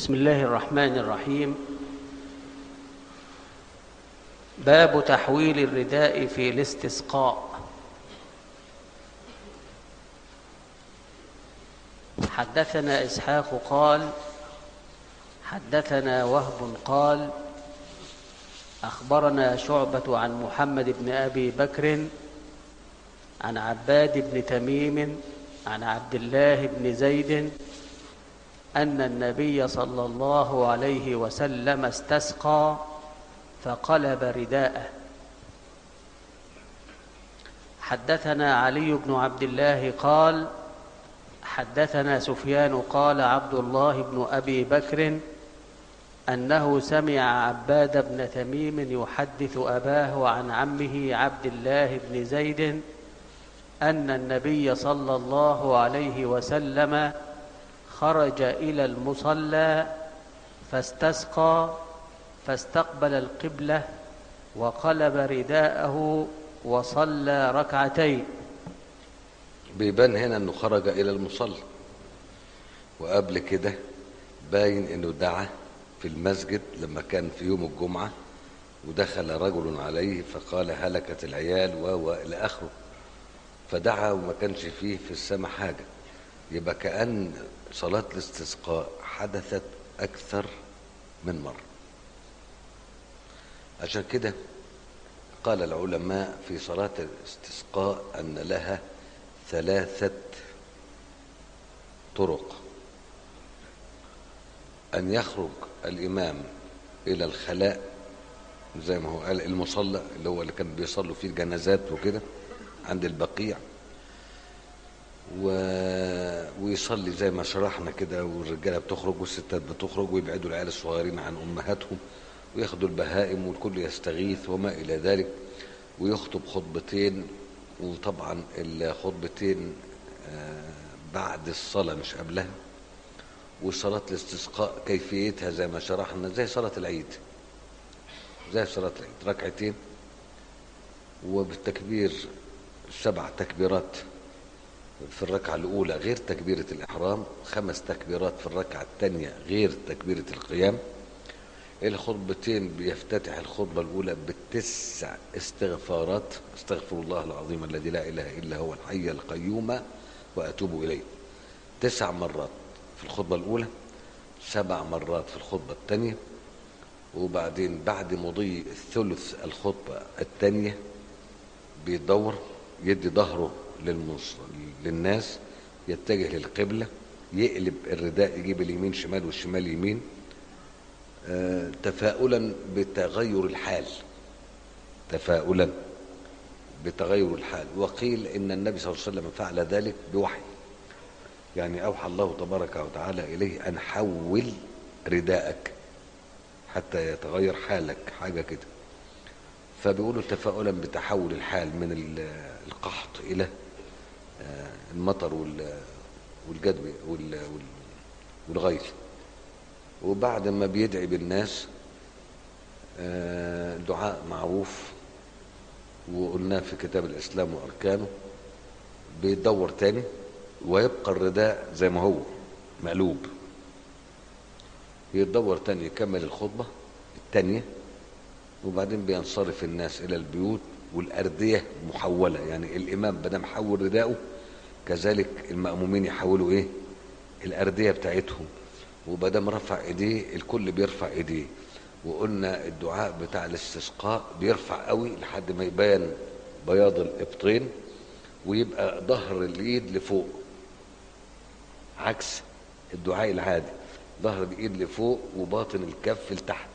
بسم الله الرحمن الرحيم باب تحويل الرداء في الاستسقاء حدثنا اسحاق قال حدثنا وهب قال اخبرنا شعبه عن محمد بن ابي بكر عن عباد بن تميم عن عبد الله بن زيد ان النبي صلى الله عليه وسلم استسقى فقلب رداءه حدثنا علي بن عبد الله قال حدثنا سفيان قال عبد الله بن ابي بكر انه سمع عباد بن تميم يحدث اباه عن عمه عبد الله بن زيد ان النبي صلى الله عليه وسلم خرج الى المصلى فاستسقى فاستقبل القبله وقلب رداءه وصلى ركعتين بيبان هنا انه خرج الى المصلى وقبل كده باين انه دعا في المسجد لما كان في يوم الجمعه ودخل رجل عليه فقال هلكت العيال و الى اخره فدعا وما كانش فيه في السماء حاجه يبقى كأن صلاة الاستسقاء حدثت أكثر من مرة عشان كده قال العلماء في صلاة الاستسقاء أن لها ثلاثة طرق أن يخرج الإمام إلى الخلاء زي ما هو قال المصلى اللي هو اللي كان بيصلوا فيه الجنازات وكده عند البقيع و... ويصلي زي ما شرحنا كده والرجاله بتخرج والستات بتخرج ويبعدوا العيال الصغيرين عن امهاتهم وياخدوا البهائم والكل يستغيث وما الى ذلك ويخطب خطبتين وطبعا الخطبتين بعد الصلاه مش قبلها وصلاه الاستسقاء كيفيتها زي ما شرحنا زي صلاه العيد زي صلاه العيد ركعتين وبالتكبير سبع تكبيرات في الركعة الأولى غير تكبيرة الإحرام خمس تكبيرات في الركعة الثانية غير تكبيرة القيام الخطبتين بيفتتح الخطبة الأولى بالتسع استغفارات استغفر الله العظيم الذي لا إله إلا هو الحي القيوم وأتوب إليه تسع مرات في الخطبة الأولى سبع مرات في الخطبة الثانية وبعدين بعد مضي الثلث الخطبة الثانية بيدور يدي ظهره للمص... للناس يتجه للقبلة يقلب الرداء يجيب اليمين شمال والشمال يمين آه تفاؤلا بتغير الحال تفاؤلا بتغير الحال وقيل ان النبي صلى الله عليه وسلم فعل ذلك بوحي يعني اوحى الله تبارك وتعالى اليه ان حول رداءك حتى يتغير حالك حاجه كده فبيقولوا تفاؤلا بتحول الحال من القحط الى المطر والجدب والغيث وبعد ما بيدعي بالناس دعاء معروف وقلناه في كتاب الاسلام واركانه بيدور تاني ويبقى الرداء زي ما هو مقلوب يدور تاني يكمل الخطبه التانيه وبعدين بينصرف الناس الى البيوت والارديه محوله يعني الامام بدل محول رداءه كذلك المامومين يحولوا ايه الارديه بتاعتهم وبدم رفع ايديه الكل بيرفع ايديه وقلنا الدعاء بتاع الاستسقاء بيرفع قوي لحد ما يبان بياض الابطين ويبقى ظهر الايد لفوق عكس الدعاء العادي ظهر الايد لفوق وباطن الكف لتحت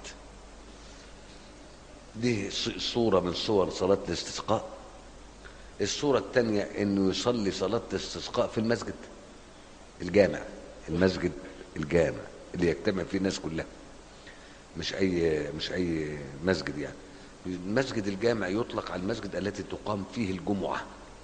دي صورة من صور صلاة الاستسقاء الصورة الثانية انه يصلي صلاة الاستسقاء في المسجد الجامع المسجد الجامع اللي يجتمع فيه الناس كلها مش اي مش اي مسجد يعني المسجد الجامع يطلق على المسجد التي تقام فيه الجمعة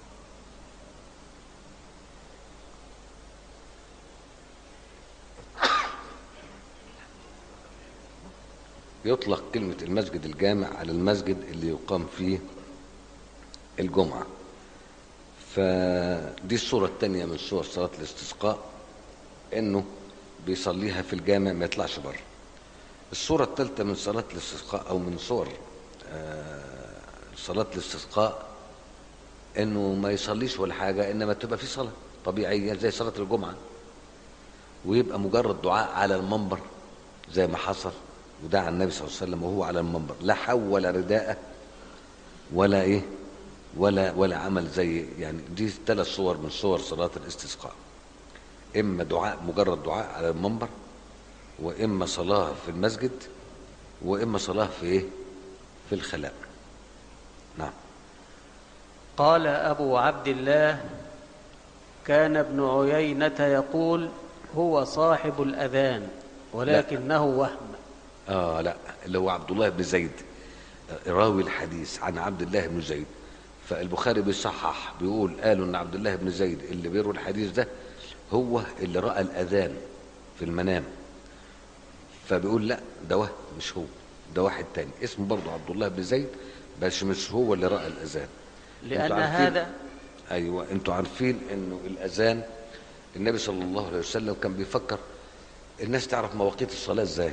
يطلق كلمة المسجد الجامع على المسجد اللي يقام فيه الجمعة فدي الصورة الثانية من صور صلاة الاستسقاء انه بيصليها في الجامع ما يطلعش بره الصورة الثالثة من صلاة الاستسقاء أو من صور آه، صلاة الاستسقاء إنه ما يصليش ولا حاجة إنما تبقى في صلاة طبيعية زي صلاة الجمعة ويبقى مجرد دعاء على المنبر زي ما حصل ودعا النبي صلى الله عليه وسلم وهو على المنبر لا حول رداءه ولا ايه ولا ولا عمل زي يعني دي ثلاث صور من صور صلاة الاستسقاء اما دعاء مجرد دعاء على المنبر واما صلاة في المسجد واما صلاة في ايه في الخلاء نعم قال أبو عبد الله كان ابن عيينة يقول هو صاحب الأذان ولكنه وهم اه لا اللي هو عبد الله بن زيد راوي الحديث عن عبد الله بن زيد فالبخاري بيصحح بيقول قالوا ان عبد الله بن زيد اللي بيروي الحديث ده هو اللي راى الاذان في المنام فبيقول لا ده وهم مش هو ده واحد تاني اسمه برضه عبد الله بن زيد بس مش هو اللي راى الاذان لأن انتوا عارفين- هذا ايوه انتوا عارفين انه الاذان النبي صلى الله عليه وسلم كان بيفكر الناس تعرف مواقيت الصلاه ازاي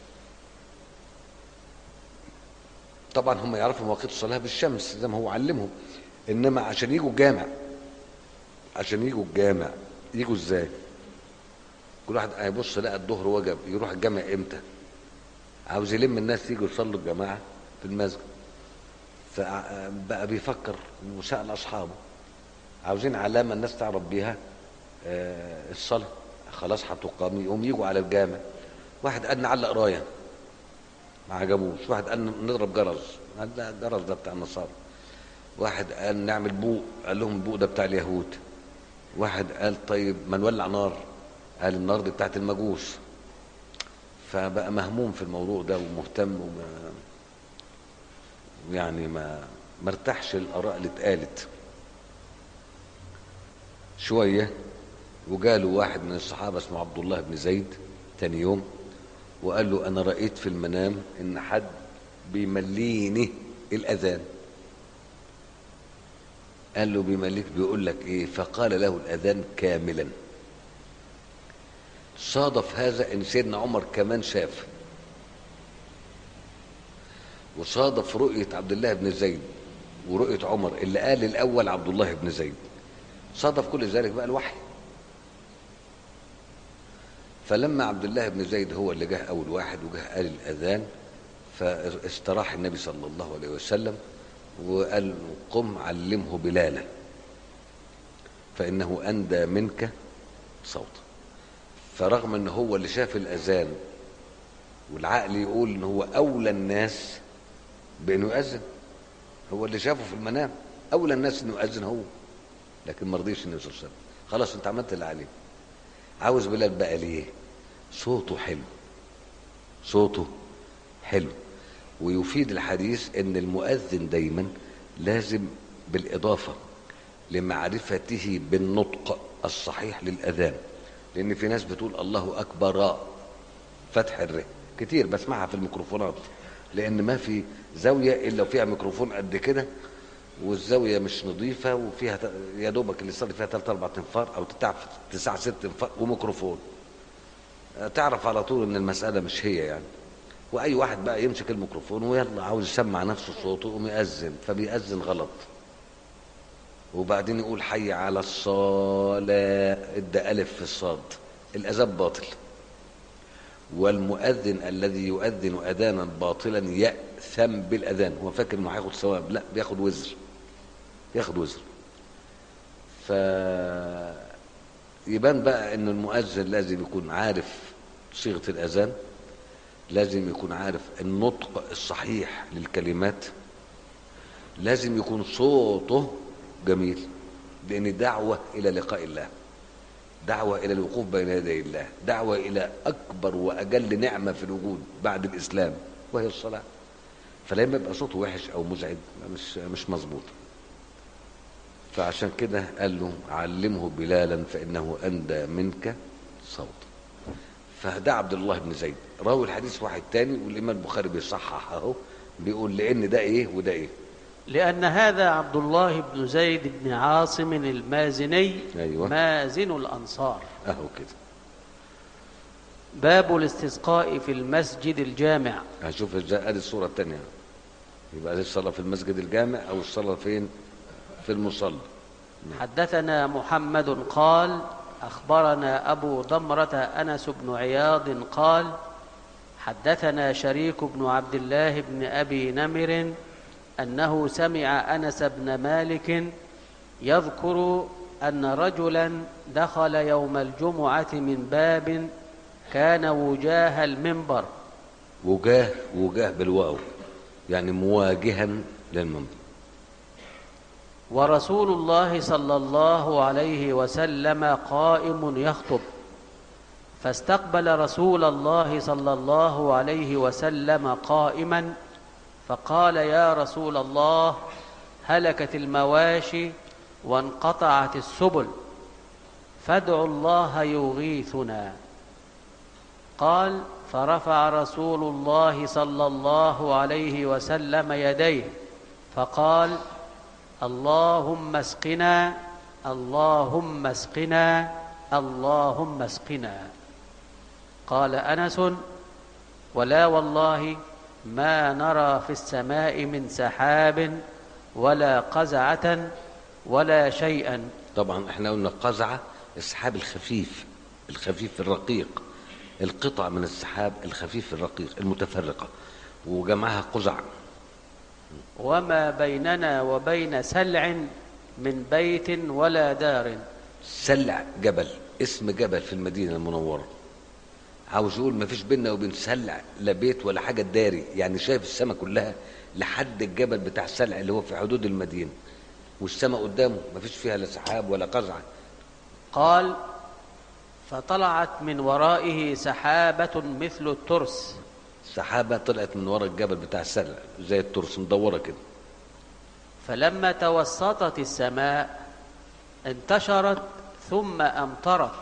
طبعا هم يعرفوا مواقيت الصلاه بالشمس زي ما هو علمهم انما عشان يجوا الجامع عشان يجوا الجامع يجوا ازاي كل واحد هيبص لقى الظهر وجب يروح الجامع امتى عاوز يلم الناس يجوا يصلوا الجماعه في المسجد فبقى بيفكر وسأل أصحابه عاوزين علامة الناس تعرف بيها آه، الصلاة خلاص هتقام يقوم يجوا على الجامع واحد قال نعلق راية ما عجبوش واحد قال نضرب جرس قال لا الجرس ده بتاع النصارى واحد قال نعمل بوق قال لهم البوق ده بتاع اليهود واحد قال طيب ما نولع نار قال النار دي بتاعت المجوس فبقى مهموم في الموضوع ده ومهتم وما يعني ما مرتاحش الاراء اللي اتقالت شويه وجاله واحد من الصحابه اسمه عبد الله بن زيد تاني يوم وقال له انا رايت في المنام ان حد بيمليني الاذان قال له بيمليك بيقول لك ايه فقال له الاذان كاملا صادف هذا ان سيدنا عمر كمان شاف وصادف رؤية عبد الله بن زيد ورؤية عمر اللي قال الأول عبد الله بن زيد صادف كل ذلك بقى الوحي فلما عبد الله بن زيد هو اللي جه أول واحد وجه قال الأذان فاستراح النبي صلى الله عليه وسلم وقال قم علمه بلالا فإنه أندى منك صوتا فرغم ان هو اللي شاف الاذان والعقل يقول ان هو اولى الناس بانه يؤذن هو اللي شافه في المنام اولى الناس انه يؤذن هو لكن ما رضيش النبي صلى الله عليه وسلم خلاص انت عملت اللي عليك عاوز بلال بقى ليه صوته حلو صوته حلو ويفيد الحديث ان المؤذن دايما لازم بالاضافه لمعرفته بالنطق الصحيح للاذان لان في ناس بتقول الله اكبر فتح الر كتير بسمعها في الميكروفونات لان ما في زاويه الا وفيها ميكروفون قد كده والزاويه مش نظيفه وفيها ت- يا دوبك اللي يصلي فيها ثلاث اربع تنفار او تسع تسع ست تنفار وميكروفون تعرف على طول ان المساله مش هي يعني واي واحد بقى يمسك الميكروفون ويلا عاوز يسمع نفسه صوته يقوم يأذن فبيأذن غلط وبعدين يقول حي على الصلاة ادى ألف في الصاد الأذان باطل والمؤذن الذي يؤذن أذانا باطلا يأثم بالأذان هو فاكر انه هياخد ثواب لا بياخد وزر بياخد وزر ف يبان بقى ان المؤذن لازم يكون عارف صيغة الأذان لازم يكون عارف النطق الصحيح للكلمات لازم يكون صوته جميل لأن دعوة إلى لقاء الله دعوة إلى الوقوف بين يدي الله دعوة إلى أكبر وأجل نعمة في الوجود بعد الإسلام وهي الصلاة فلما يبقى صوته وحش أو مزعج مش مش مظبوط فعشان كده قال له علمه بلالا فإنه أندى منك صوت فده عبد الله بن زيد راوي الحديث واحد تاني والإمام البخاري بيصحح أهو بيقول لأن ده إيه وده إيه لأن هذا عبد الله بن زيد بن عاصم المازني أيوة. مازن الأنصار اهو كده باب الاستسقاء في المسجد الجامع هشوف ازاي ادي الصوره الثانيه يبقى دي الصلاه في المسجد الجامع او الصلاه فين في المصلى حدثنا محمد قال اخبرنا ابو ضمره انس بن عياض قال حدثنا شريك بن عبد الله بن ابي نمر انه سمع انس بن مالك يذكر ان رجلا دخل يوم الجمعه من باب كان وجاه المنبر وجاه وجاه بالواو يعني مواجها للمنبر ورسول الله صلى الله عليه وسلم قائم يخطب فاستقبل رسول الله صلى الله عليه وسلم قائما فقال يا رسول الله هلكت المواشي وانقطعت السبل فادعوا الله يغيثنا قال فرفع رسول الله صلى الله عليه وسلم يديه فقال اللهم اسقنا اللهم اسقنا اللهم اسقنا قال انس ولا والله ما نرى في السماء من سحاب ولا قزعه ولا شيئا طبعا احنا قلنا قزعه السحاب الخفيف الخفيف الرقيق القطع من السحاب الخفيف الرقيق المتفرقه وجمعها قزع وما بيننا وبين سلع من بيت ولا دار سلع جبل اسم جبل في المدينه المنوره عاوز يقول ما فيش بيننا وبين سلع لا بيت ولا حاجه داري يعني شايف السماء كلها لحد الجبل بتاع سلع اللي هو في حدود المدينه والسماء قدامه ما فيش فيها لا سحاب ولا قزعه قال فطلعت من ورائه سحابه مثل الترس سحابه طلعت من ورا الجبل بتاع السلع زي الترس مدوره كده فلما توسطت السماء انتشرت ثم امطرت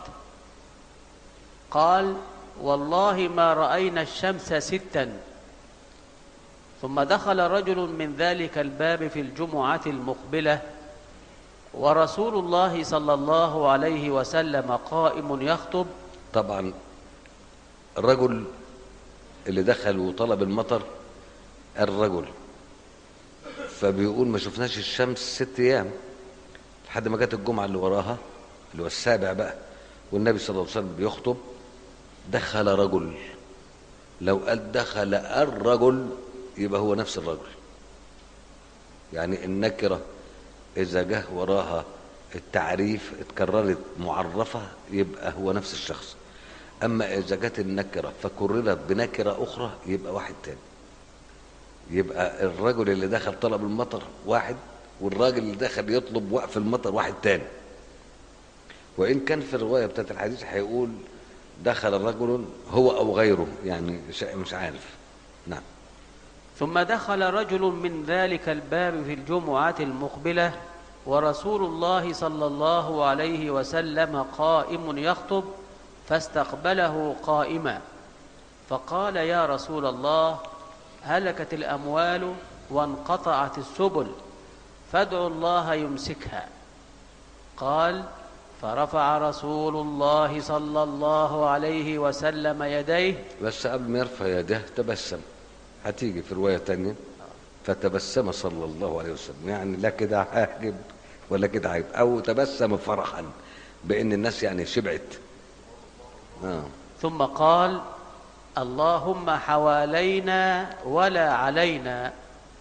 قال والله ما راينا الشمس ستا ثم دخل رجل من ذلك الباب في الجمعه المقبله ورسول الله صلى الله عليه وسلم قائم يخطب طبعا الرجل اللي دخل وطلب المطر الرجل فبيقول ما شفناش الشمس ست ايام لحد ما جت الجمعه اللي وراها اللي هو السابع بقى والنبي صلى الله عليه وسلم بيخطب دخل رجل لو قال دخل الرجل يبقى هو نفس الرجل يعني النكره اذا جه وراها التعريف اتكررت معرفه يبقى هو نفس الشخص اما اذا جت النكره فكررت بنكره اخرى يبقى واحد تاني يبقى الرجل اللي دخل طلب المطر واحد والراجل اللي دخل يطلب وقف المطر واحد تاني وان كان في الروايه بتاعت الحديث هيقول دخل رجل هو او غيره يعني مش عارف نعم ثم دخل رجل من ذلك الباب في الجمعه المقبله ورسول الله صلى الله عليه وسلم قائم يخطب فاستقبله قائما فقال يا رسول الله هلكت الاموال وانقطعت السبل فادعوا الله يمسكها قال فرفع رسول الله صلى الله عليه وسلم يديه بس قبل ما يرفع يديه تبسم هتيجي في روايه تانية فتبسم صلى الله عليه وسلم يعني لا كده عاجب ولا كده عيب او تبسم فرحا بان الناس يعني شبعت آه. ثم قال اللهم حوالينا ولا علينا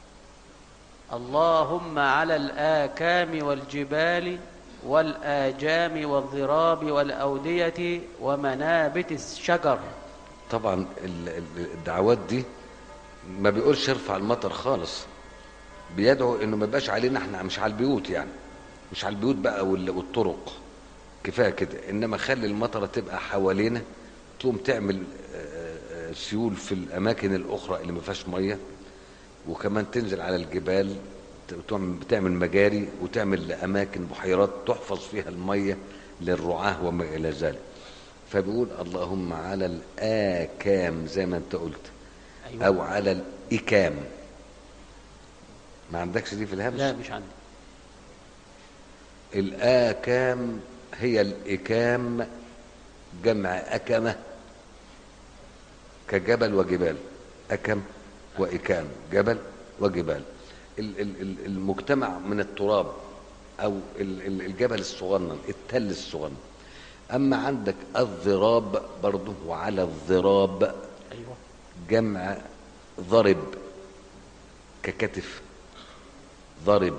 اللهم على الآكام والجبال والآجام والضراب والأودية ومنابت الشجر طبعا الدعوات دي ما بيقولش ارفع المطر خالص بيدعو انه ما يبقاش علينا احنا مش على البيوت يعني مش على البيوت بقى والطرق كفايه كده انما خلي المطره تبقى حوالينا تقوم تعمل سيول في الاماكن الاخرى اللي ما فيهاش ميه وكمان تنزل على الجبال بتعمل مجاري وتعمل اماكن بحيرات تحفظ فيها الميه للرعاه وما الى ذلك فبيقول اللهم على الاكام زي ما انت قلت أيوة. او على الاكام ما عندكش دي في الهمس لا مش عندي الآكام هي الإكام جمع أكمة كجبل وجبال أكم وإكام جبل وجبال ال- ال- ال- المجتمع من التراب أو ال- ال- الجبل الصغنن التل الصغنن أما عندك الضراب برضه وعلى الضراب أيوة جمع ضرب ككتف ضرب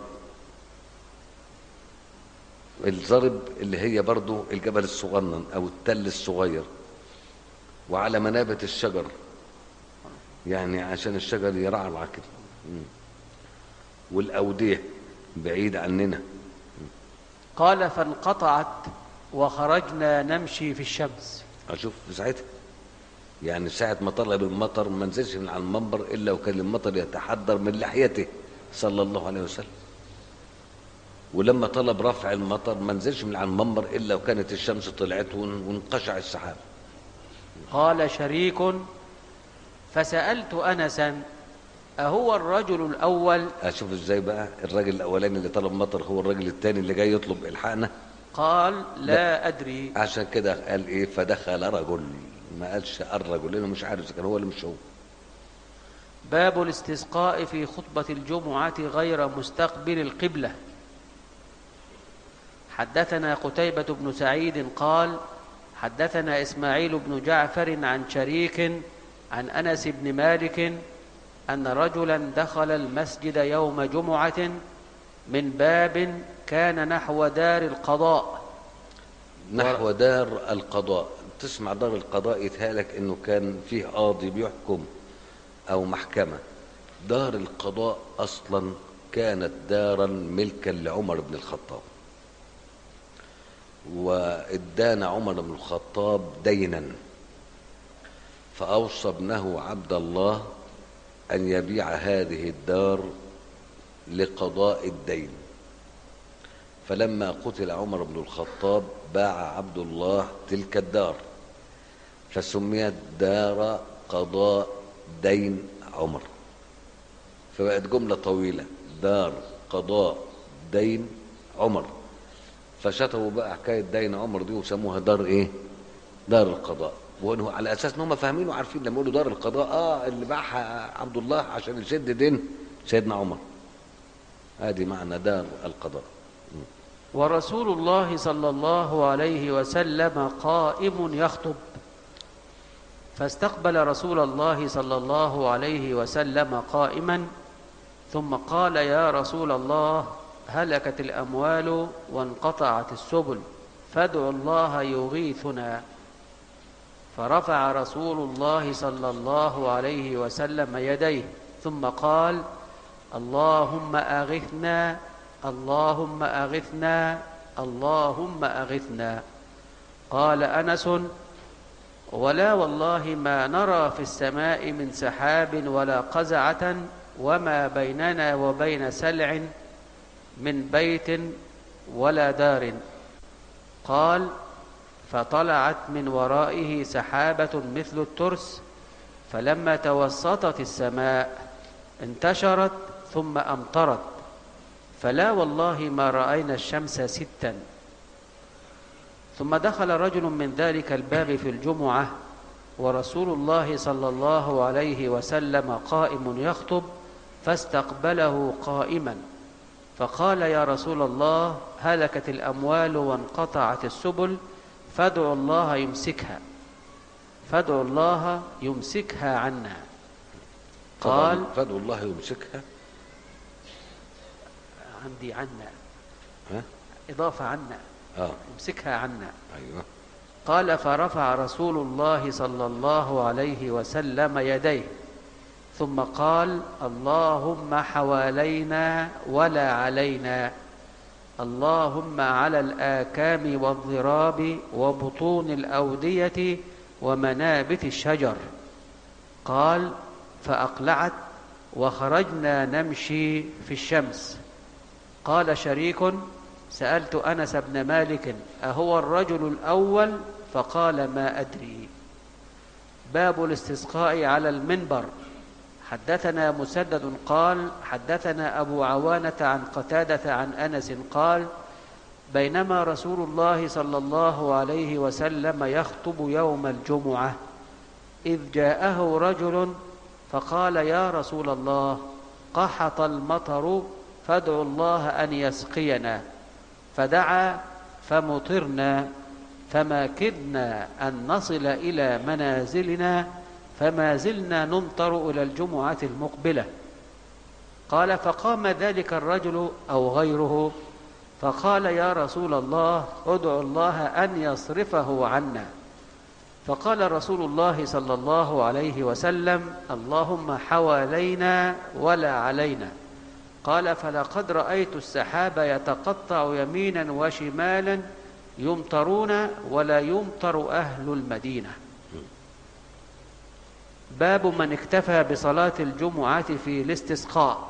الضرب اللي هي برضو الجبل الصغنن او التل الصغير وعلى منابت الشجر يعني عشان الشجر يرعرع كده مم. والاوديه بعيد عننا قال فانقطعت وخرجنا نمشي في الشمس اشوف في ساعتها يعني ساعة ما طلب المطر ما نزلش من على المنبر الا وكان المطر يتحدر من لحيته صلى الله عليه وسلم ولما طلب رفع المطر ما نزلش من على المنبر الا وكانت الشمس طلعت ون- وانقشع السحاب قال شريك فسألت أنسا أهو الرجل الأول اشوف ازاي بقى الراجل الاولاني اللي طلب مطر هو الراجل الثاني اللي جاي يطلب الحقنا قال لا أدري عشان كده قال ايه فدخل رجل ما قالش الرجل لانه مش عارف اذا كان هو ولا مش هو باب الاستسقاء في خطبة الجمعة غير مستقبل القبلة حدثنا قتيبة بن سعيد قال حدثنا إسماعيل بن جعفر عن شريك عن أنس بن مالك أن رجلا دخل المسجد يوم جمعة من باب كان نحو دار القضاء نحو دار القضاء تسمع دار القضاء يتهالك انه كان فيه قاضي بيحكم او محكمة دار القضاء اصلا كانت دارا ملكا لعمر بن الخطاب وادان عمر بن الخطاب دينا فاوصى ابنه عبد الله ان يبيع هذه الدار لقضاء الدين فلما قتل عمر بن الخطاب باع عبد الله تلك الدار فسميت دار قضاء دين عمر فبقت جملة طويلة دار قضاء دين عمر فشطبوا بقى حكاية دين عمر دي وسموها دار ايه دار القضاء وانه على اساس ان هم فاهمين وعارفين لما يقولوا دار القضاء اه اللي باعها عبد الله عشان يسد دين سيدنا عمر هذه معنى دار القضاء ورسول الله صلى الله عليه وسلم قائم يخطب فاستقبل رسول الله صلى الله عليه وسلم قائما ثم قال يا رسول الله هلكت الاموال وانقطعت السبل فادعوا الله يغيثنا فرفع رسول الله صلى الله عليه وسلم يديه ثم قال اللهم اغثنا اللهم اغثنا اللهم اغثنا قال انس ولا والله ما نرى في السماء من سحاب ولا قزعه وما بيننا وبين سلع من بيت ولا دار قال فطلعت من ورائه سحابه مثل الترس فلما توسطت السماء انتشرت ثم امطرت فلا والله ما راينا الشمس ستا ثم دخل رجل من ذلك الباب في الجمعه ورسول الله صلى الله عليه وسلم قائم يخطب فاستقبله قائما فقال يا رسول الله هلكت الاموال وانقطعت السبل فادعوا الله يمسكها فادعوا الله يمسكها عنا قال فادعوا الله يمسكها عندي عنا ها إضافة عنا اه يمسكها عنا ايوه قال فرفع رسول الله صلى الله عليه وسلم يديه ثم قال اللهم حوالينا ولا علينا اللهم على الآكام والضراب وبطون الأودية ومنابت الشجر قال فأقلعت وخرجنا نمشي في الشمس قال شريك سألت أنس بن مالك أهو الرجل الأول فقال ما أدري باب الاستسقاء على المنبر حدثنا مسدد قال حدثنا أبو عوانة عن قتادة عن أنس قال بينما رسول الله صلى الله عليه وسلم يخطب يوم الجمعة إذ جاءه رجل فقال يا رسول الله قحط المطر فادعوا الله أن يسقينا فدعا فمطرنا فما كدنا أن نصل إلى منازلنا فما زلنا نمطر إلى الجمعة المقبلة قال فقام ذلك الرجل أو غيره فقال يا رسول الله ادعو الله أن يصرفه عنا فقال رسول الله صلى الله عليه وسلم اللهم حوالينا ولا علينا قال فلقد رأيت السحاب يتقطع يمينا وشمالا يمطرون ولا يمطر أهل المدينة باب من اكتفى بصلاة الجمعة في الاستسقاء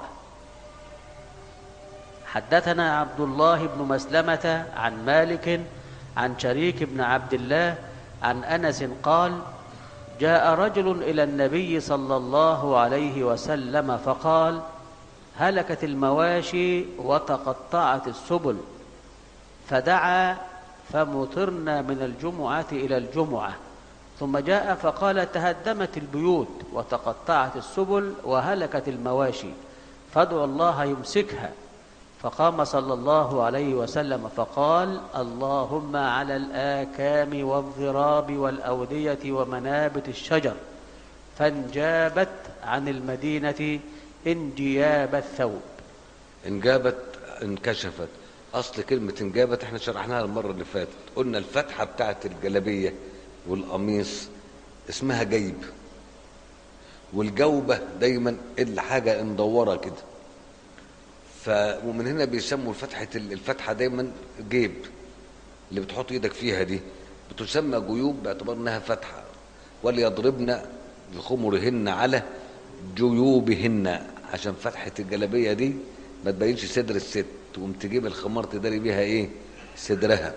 حدثنا عبد الله بن مسلمة عن مالك عن شريك بن عبد الله عن أنس قال جاء رجل إلى النبي صلى الله عليه وسلم فقال هلكت المواشي وتقطعت السبل فدعا فمطرنا من الجمعة إلى الجمعة ثم جاء فقال تهدمت البيوت وتقطعت السبل وهلكت المواشي فادعوا الله يمسكها فقام صلى الله عليه وسلم فقال اللهم على الآكام والضراب والأودية ومنابت الشجر فانجابت عن المدينة انجياب الثوب انجابت انكشفت اصل كلمة انجابت احنا شرحناها المرة اللي فاتت قلنا الفتحة بتاعت الجلبية والقميص اسمها جيب والجوبة دايما اللي حاجة مدورة كده ف ومن هنا بيسموا الفتحة الفتحة دايما جيب اللي بتحط ايدك فيها دي بتسمى جيوب باعتبار انها فتحة وليضربن بخمرهن على جيوبهن عشان فتحة الجلابية دي ما تبينش صدر الست تقوم تجيب الخمار تداري بيها ايه صدرها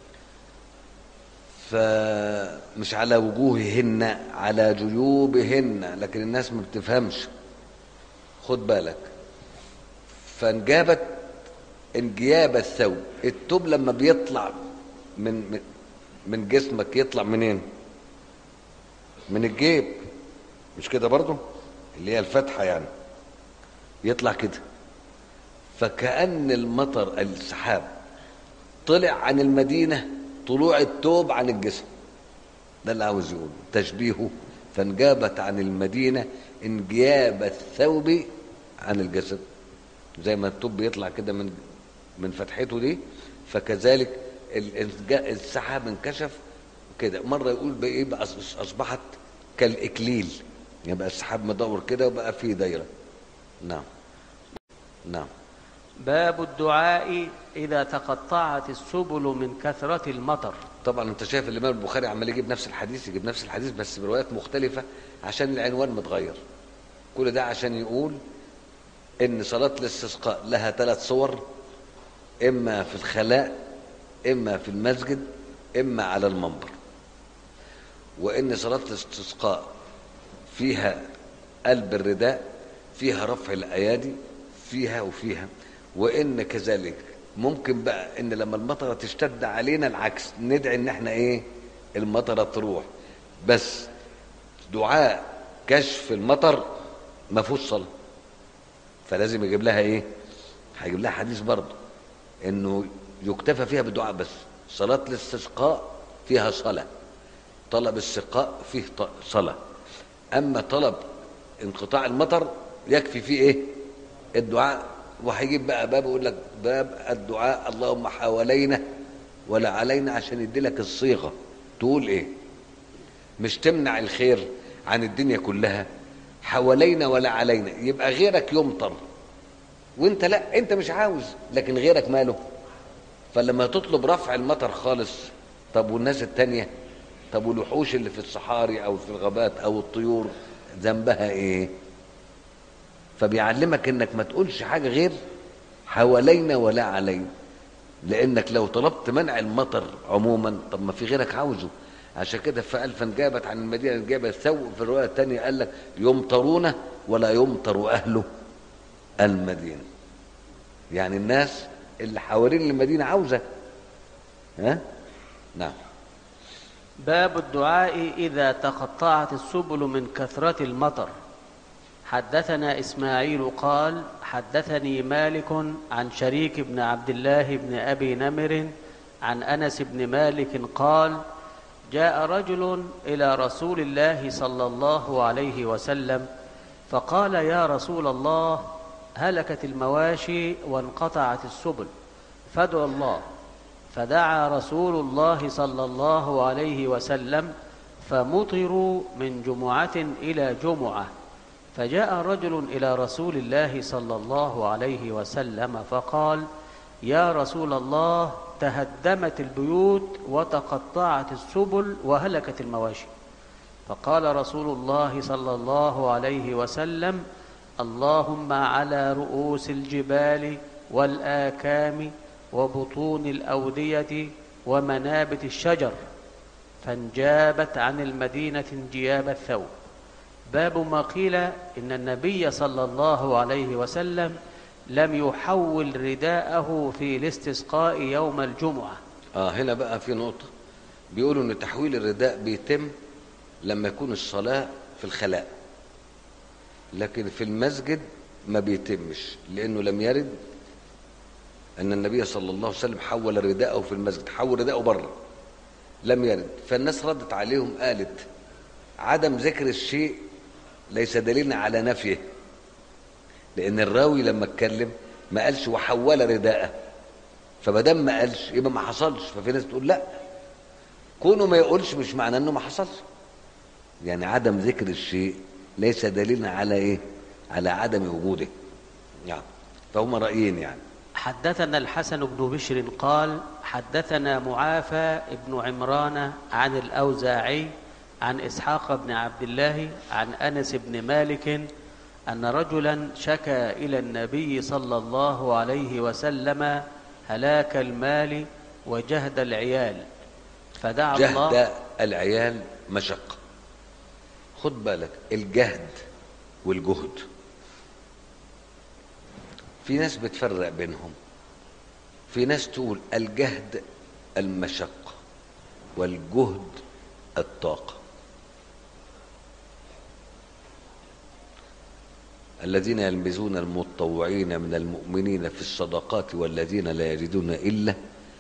فمش على وجوههن على جيوبهن لكن الناس ما بتفهمش خد بالك فانجابت انجياب الثوب الثوب لما بيطلع من من من جسمك يطلع منين من الجيب مش كده برضو اللي هي الفتحة يعني يطلع كده فكأن المطر السحاب طلع عن المدينة طلوع التوب عن الجسم ده اللي عاوز يقول تشبيهه فانجابت عن المدينة انجياب الثوب عن الجسد زي ما التوب بيطلع كده من من فتحته دي فكذلك السحاب انكشف كده مرة يقول بقى بقى أصبحت كالإكليل يبقى السحاب مدور كده وبقى فيه دايرة نعم نعم باب الدعاء إذا تقطعت السبل من كثرة المطر طبعا انت شايف الامام البخاري عمال يجيب نفس الحديث يجيب نفس الحديث بس بروايات مختلفة عشان العنوان متغير كل ده عشان يقول ان صلاة الاستسقاء لها ثلاث صور اما في الخلاء اما في المسجد اما على المنبر وان صلاة الاستسقاء فيها قلب الرداء فيها رفع الايادي فيها وفيها وان كذلك ممكن بقى ان لما المطره تشتد علينا العكس ندعي ان احنا ايه المطره تروح بس دعاء كشف المطر ما فيهوش صلاه فلازم يجيب لها ايه هيجيب لها حديث برضه انه يكتفى فيها بالدعاء بس صلاه الاستسقاء فيها صلاه طلب السقاء فيه صلاه اما طلب انقطاع المطر يكفي فيه ايه الدعاء وهيجيب بقى باب يقول لك باب الدعاء اللهم حوالينا ولا علينا عشان يدي لك الصيغه تقول ايه مش تمنع الخير عن الدنيا كلها حوالينا ولا علينا يبقى غيرك يمطر وانت لا انت مش عاوز لكن غيرك ماله فلما تطلب رفع المطر خالص طب والناس التانية طب والوحوش اللي في الصحاري او في الغابات او الطيور ذنبها ايه فبيعلمك انك ما تقولش حاجه غير حوالينا ولا علينا لانك لو طلبت منع المطر عموما طب ما في غيرك عاوزه عشان كده فقال فانجابت عن المدينه جاب الثوب في الروايه الثانيه قال لك يمطرون ولا يمطر اهل المدينه يعني الناس اللي حوالين المدينه عاوزه ها نعم باب الدعاء إذا تقطعت السبل من كثرة المطر حدثنا إسماعيل قال حدثني مالك عن شريك بن عبد الله بن أبي نمر عن أنس بن مالك قال جاء رجل إلى رسول الله صلى الله عليه وسلم فقال يا رسول الله هلكت المواشي وانقطعت السبل فادعوا الله فدعا رسول الله صلى الله عليه وسلم فمطروا من جمعة إلى جمعة فجاء رجل إلى رسول الله صلى الله عليه وسلم فقال يا رسول الله تهدمت البيوت وتقطعت السبل وهلكت المواشي فقال رسول الله صلى الله عليه وسلم اللهم على رؤوس الجبال والآكام وبطون الأودية ومنابت الشجر فانجابت عن المدينة انجياب الثوب باب ما قيل إن النبي صلى الله عليه وسلم لم يحول رداءه في الاستسقاء يوم الجمعة اه هنا بقى في نقطة بيقولوا ان تحويل الرداء بيتم لما يكون الصلاة في الخلاء لكن في المسجد ما بيتمش لانه لم يرد ان النبي صلى الله عليه وسلم حول رداءه في المسجد حول رداءه بره لم يرد فالناس ردت عليهم قالت عدم ذكر الشيء ليس دليلا على نفيه لان الراوي لما اتكلم ما قالش وحول رداءه فما ما قالش يبقى ما حصلش ففي ناس تقول لا كونه ما يقولش مش معناه انه ما حصلش يعني عدم ذكر الشيء ليس دليلا على ايه على عدم وجوده يعني فهم رايين يعني حدثنا الحسن بن بشر قال حدثنا معافى بن عمران عن الأوزاعي عن إسحاق بن عبد الله عن أنس بن مالك أن رجلا شكى إلى النبي صلى الله عليه وسلم هلاك المال وجهد العيال فدعا الله جهد العيال مشقة خد بالك الجهد والجهد في ناس بتفرق بينهم في ناس تقول الجهد المشقة والجهد الطاقة الذين يلمزون المتطوعين من المؤمنين في الصدقات والذين لا يجدون إلا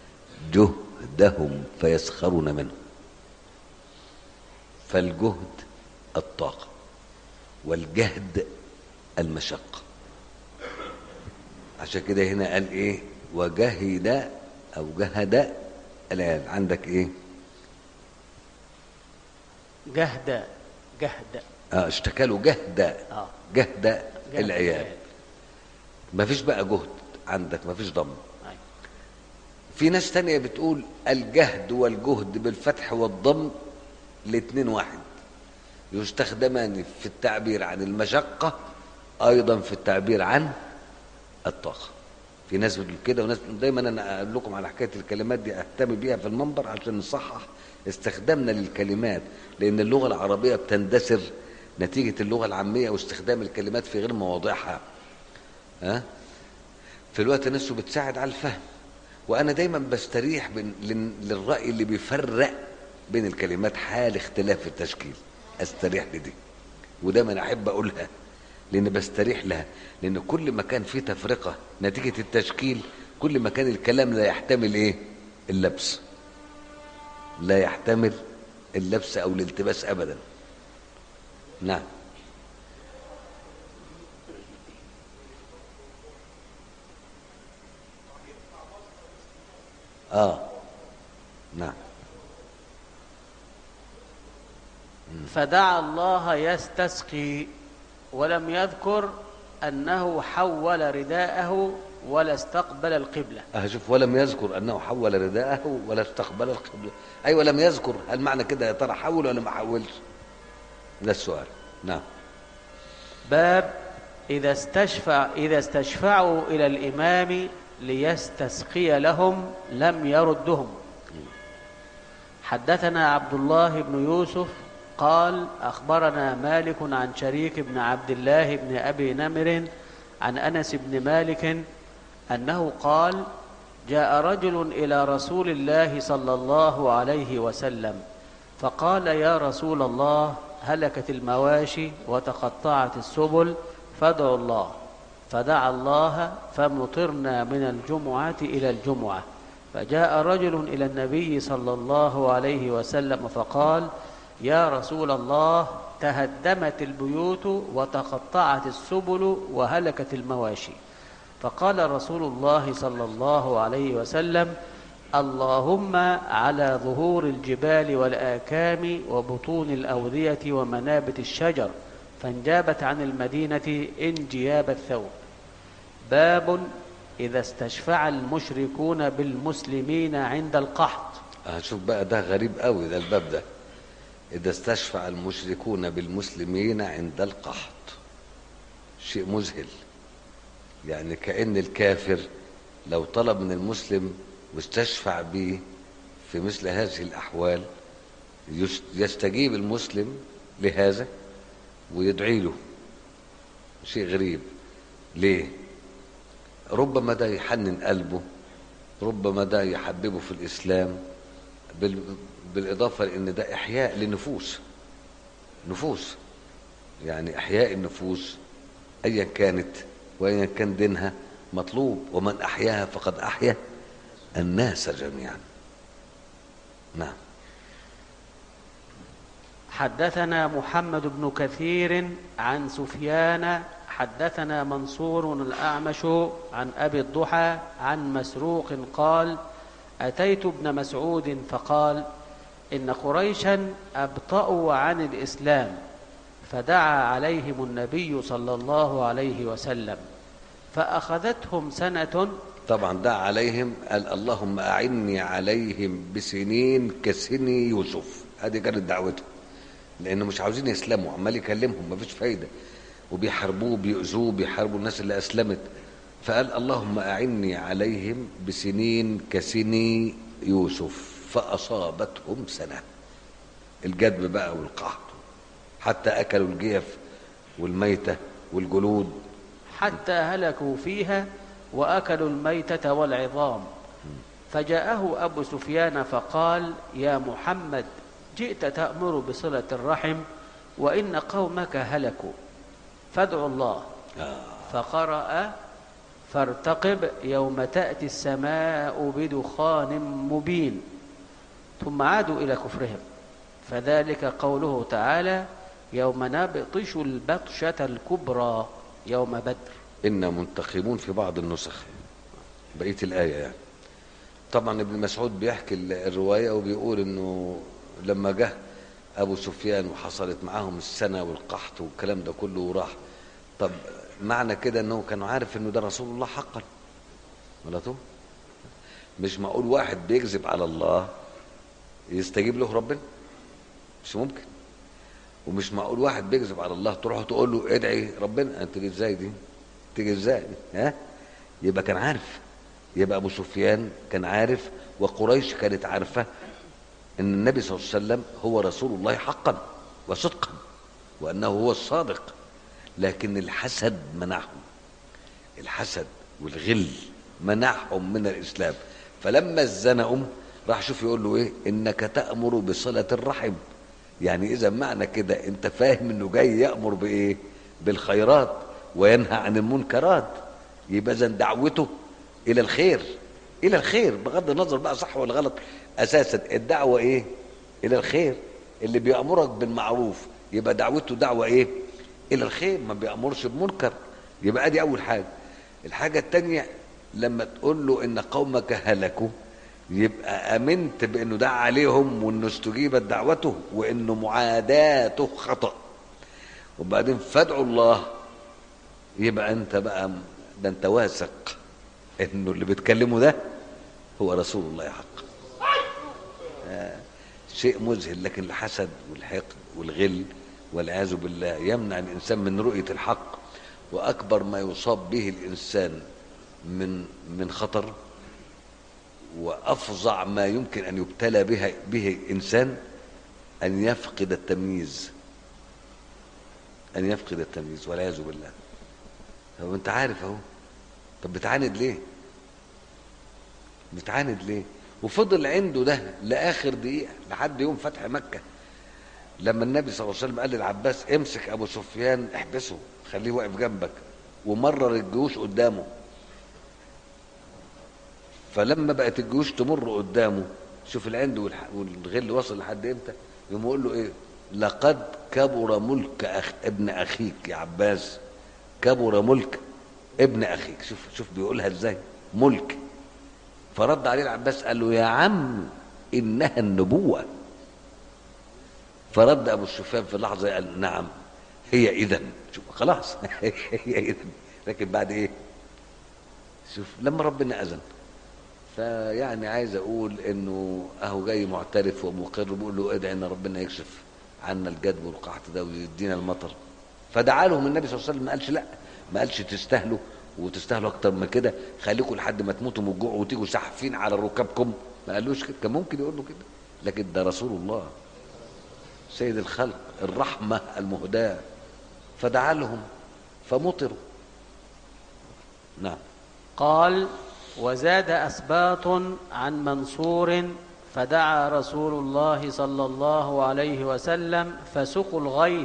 جهدهم فيسخرون منهم فالجهد الطاقة والجهد المشقة عشان كده هنا قال ايه وجهد او جهد العيال عندك ايه جهد جهد اه اشتكى له جهد آه. جهد جهد العيال مفيش بقى جهد عندك مفيش ضم أيوة. في ناس تانية بتقول الجهد والجهد بالفتح والضم الاتنين واحد يستخدمان في التعبير عن المشقة أيضا في التعبير عن الطاقة في ناس بتقول كده وناس بتقول دايما أنا أقول لكم على حكاية الكلمات دي أهتم بيها في المنبر عشان نصحح استخدامنا للكلمات لأن اللغة العربية بتندثر نتيجة اللغة العامية واستخدام الكلمات في غير مواضعها ها في الوقت نفسه بتساعد على الفهم وانا دايما بستريح بين لل- للراي اللي بيفرق بين الكلمات حال اختلاف التشكيل استريح لدي ودايما احب اقولها لان بستريح لها لان كل ما كان في تفرقه نتيجه التشكيل كل ما كان الكلام لا يحتمل ايه اللبس لا يحتمل اللبس او الالتباس ابدا نعم اه نعم فدعا الله يستسقي ولم يذكر أنه حول رداءه ولا استقبل القبلة اه شوف ولم يذكر انه حول رداءه ولا استقبل القبله ايوه لم يذكر هل معنى كده يا ترى حول ولا ما حولش ده السؤال نعم باب إذا استشفع إذا استشفعوا إلى الإمام ليستسقي لهم لم يردهم حدثنا عبد الله بن يوسف قال أخبرنا مالك عن شريك بن عبد الله بن أبي نمر عن أنس بن مالك أنه قال جاء رجل إلى رسول الله صلى الله عليه وسلم فقال يا رسول الله هلكت المواشي وتقطعت السبل فادعوا الله فدعا الله فمطرنا من الجمعة إلى الجمعة فجاء رجل إلى النبي صلى الله عليه وسلم فقال يا رسول الله تهدمت البيوت وتقطعت السبل وهلكت المواشي فقال رسول الله صلى الله عليه وسلم اللهم على ظهور الجبال والآكام وبطون الأودية ومنابت الشجر فانجابت عن المدينة انجياب الثوب باب إذا استشفع المشركون بالمسلمين عند القحط هشوف بقى ده غريب قوي ده الباب ده إذا استشفع المشركون بالمسلمين عند القحط شيء مذهل يعني كأن الكافر لو طلب من المسلم واستشفع به في مثل هذه الأحوال يستجيب المسلم لهذا ويدعي له شيء غريب ليه ربما ده يحنن قلبه ربما ده يحببه في الإسلام بالإضافة لأن ده إحياء لنفوس نفوس يعني إحياء النفوس أيا كانت وأيا كان دينها مطلوب ومن أحياها فقد أحيا الناس جميعا نعم حدثنا محمد بن كثير عن سفيان حدثنا منصور الأعمش عن أبي الضحى عن مسروق قال أتيت ابن مسعود فقال إن قريشا أبطأوا عن الإسلام فدعا عليهم النبي صلى الله عليه وسلم فأخذتهم سنة طبعا دعا عليهم قال اللهم أعني عليهم بسنين كسني يوسف هذه كانت دعوته لأنه مش عاوزين يسلموا عمال يكلمهم مفيش فايدة وبيحاربوه بيؤذوه بيحاربوا الناس اللي أسلمت فقال اللهم أعني عليهم بسنين كسني يوسف فأصابتهم سنة الجدب بقى والقحط حتى أكلوا الجيف والميتة والجلود حتى هلكوا فيها وأكلوا الميتة والعظام فجاءه أبو سفيان فقال يا محمد جئت تأمر بصلة الرحم وإن قومك هلكوا فادعوا الله فقرأ فارتقب يوم تأتي السماء بدخان مبين ثم عادوا إلى كفرهم فذلك قوله تعالى يوم نبطش البطشة الكبرى يوم بدر إنا منتقمون في بعض النسخ بقية الآية يعني طبعا ابن مسعود بيحكي الرواية وبيقول إنه لما جه أبو سفيان وحصلت معاهم السنة والقحط والكلام ده كله وراح طب معنى كده إنه كانوا عارف إنه ده رسول الله حقا ولا مش معقول واحد بيكذب على الله يستجيب له ربنا مش ممكن ومش معقول واحد بيكذب على الله تروح تقول له ادعي ربنا انت ازاي دي تيجي ازاي ها يبقى كان عارف يبقى ابو سفيان كان عارف وقريش كانت عارفه ان النبي صلى الله عليه وسلم هو رسول الله حقا وصدقا وانه هو الصادق لكن الحسد منعهم الحسد والغل منعهم من الاسلام فلما اتزنقوا راح شوف يقول له ايه انك تامر بصله الرحم يعني اذا معنى كده انت فاهم انه جاي يامر بايه بالخيرات وينهى عن المنكرات يبقى اذا دعوته الى الخير الى الخير بغض النظر بقى صح ولا غلط اساسا الدعوه ايه الى الخير اللي بيامرك بالمعروف يبقى دعوته دعوه ايه الى الخير ما بيامرش بمنكر يبقى ادي اول حاجه الحاجه الثانيه لما تقول له ان قومك هلكوا يبقى امنت بانه دعا عليهم وانه استجيبت دعوته وانه معاداته خطا وبعدين فادعوا الله يبقى انت بقى ده انت واثق انه اللي بيتكلمه ده هو رسول الله حق آه شيء مذهل لكن الحسد والحقد والغل والعياذ بالله يمنع الانسان من رؤيه الحق واكبر ما يصاب به الانسان من من خطر وافظع ما يمكن ان يبتلى بها به انسان ان يفقد التمييز ان يفقد التمييز والعياذ بالله طب انت عارف اهو طب بتعاند ليه بتعاند ليه وفضل عنده ده لاخر دقيقه لحد يوم فتح مكه لما النبي صلى الله عليه وسلم قال للعباس امسك ابو سفيان احبسه خليه واقف جنبك ومرر الجيوش قدامه فلما بقت الجيوش تمر قدامه شوف العند والح- والغل وصل لحد امتى يقوم يقول له ايه لقد كبر ملك أخ ابن اخيك يا عباس كبر ملك ابن اخيك شوف شوف بيقولها ازاي ملك فرد عليه العباس قال له يا عم انها النبوه فرد ابو سفيان في لحظه قال نعم هي اذا شوف خلاص هي اذا لكن بعد ايه شوف لما ربنا اذن فيعني عايز اقول انه اهو جاي معترف ومقر بيقول له ادعي ان ربنا يكشف عنا الجدب والقحط ده ويدينا المطر فدعا لهم النبي صلى الله عليه وسلم ما قالش لا ما قالش تستاهلوا وتستاهلوا اكتر من كده خليكم لحد ما تموتوا من الجوع وتيجوا ساحفين على ركابكم ما قالوش كده كان ممكن يقول له كده لكن ده رسول الله سيد الخلق الرحمه المهداه فدعا لهم فمطروا نعم قال وزاد أسباط عن منصور فدعا رسول الله صلى الله عليه وسلم فسقوا الغيث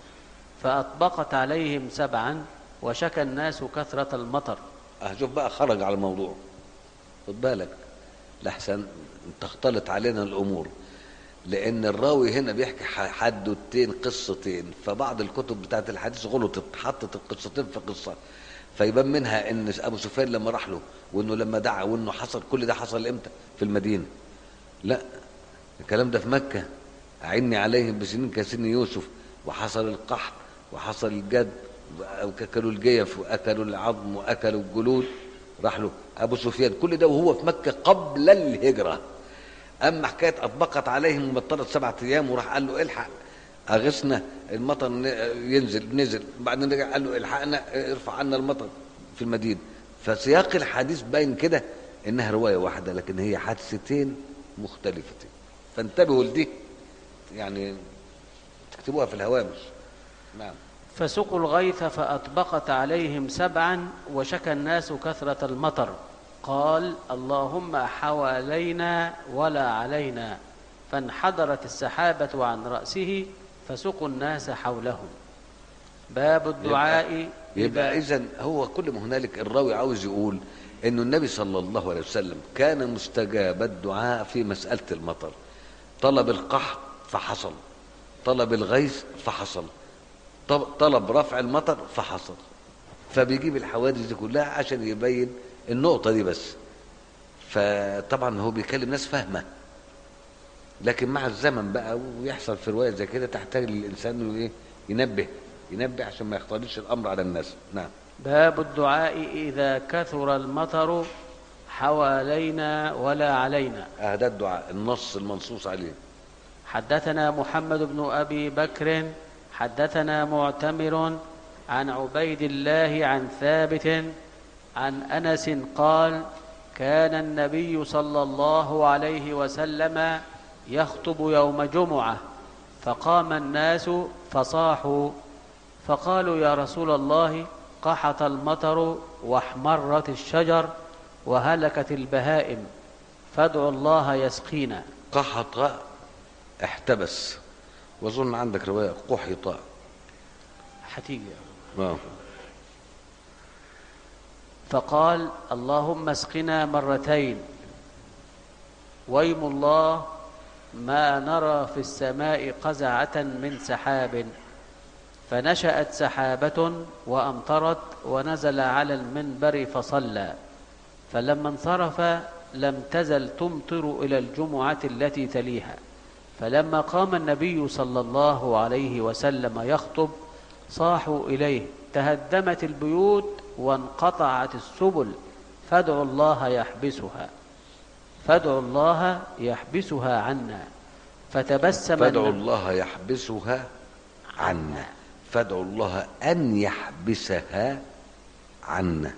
فأطبقت عليهم سبعا وشكى الناس كثرة المطر شوف بقى خرج على الموضوع خد بالك لحسن تختلط علينا الامور لان الراوي هنا بيحكي ح- حدوتين قصتين فبعض الكتب بتاعت الحديث غلطت حطت القصتين في قصه فيبان منها ان ابو سفيان لما راح له وانه لما دعا وانه حصل كل ده حصل امتى في المدينه لا الكلام ده في مكه اعني عليهم بسنين كسن يوسف وحصل القحط وحصل الجد واكلوا الجيف واكلوا العظم واكلوا الجلود راح له ابو سفيان كل ده وهو في مكه قبل الهجره اما حكايه اطبقت عليهم مطرت سبعة ايام وراح قال له الحق اغثنا المطر ن- ينزل نزل بعدين رجع قال له الحقنا ارفع عنا المطر في المدينه فسياق الحديث باين كده انها روايه واحده لكن هي حادثتين مختلفتين فانتبهوا لدي يعني تكتبوها في الهوامش نعم فسقوا الغيث فأطبقت عليهم سبعا وشكى الناس كثرة المطر قال اللهم حوالينا ولا علينا فانحدرت السحابة عن رأسه فسقوا الناس حولهم باب الدعاء يبقى اذا هو كل ما هنالك الراوي عاوز يقول انه النبي صلى الله عليه وسلم كان مستجاب الدعاء في مساله المطر طلب القحط فحصل طلب الغيث فحصل طب- طلب رفع المطر فحصل فبيجيب الحوادث دي كلها عشان يبين النقطه دي بس فطبعا هو بيكلم ناس فاهمه لكن مع الزمن بقى ويحصل في روايه زي كده تحتاج للانسان انه ايه ينبه ينبه عشان ما يختلطش الامر على الناس نعم باب الدعاء إذا كثر المطر حوالينا ولا علينا آه ده الدعاء النص المنصوص عليه حدثنا محمد بن ابي بكر حدثنا معتمر عن عبيد الله عن ثابت عن انس قال كان النبي صلى الله عليه وسلم يخطب يوم جمعه فقام الناس فصاحوا فقالوا يا رسول الله قحط المطر واحمرت الشجر وهلكت البهائم فادعوا الله يسقينا قحط احتبس واظن عندك روايه قحط هتيجي آه. فقال اللهم اسقنا مرتين ويم الله ما نرى في السماء قزعة من سحاب فنشأت سحابة وأمطرت ونزل على المنبر فصلى فلما انصرف لم تزل تمطر إلى الجمعة التي تليها فلما قام النبي صلى الله عليه وسلم يخطب صاحوا إليه تهدمت البيوت وانقطعت السبل فادعوا الله يحبسها فادعوا الله يحبسها عنا فتبسم فادعوا النبي- الله يحبسها عنا فادعوا الله ان يحبسها عنا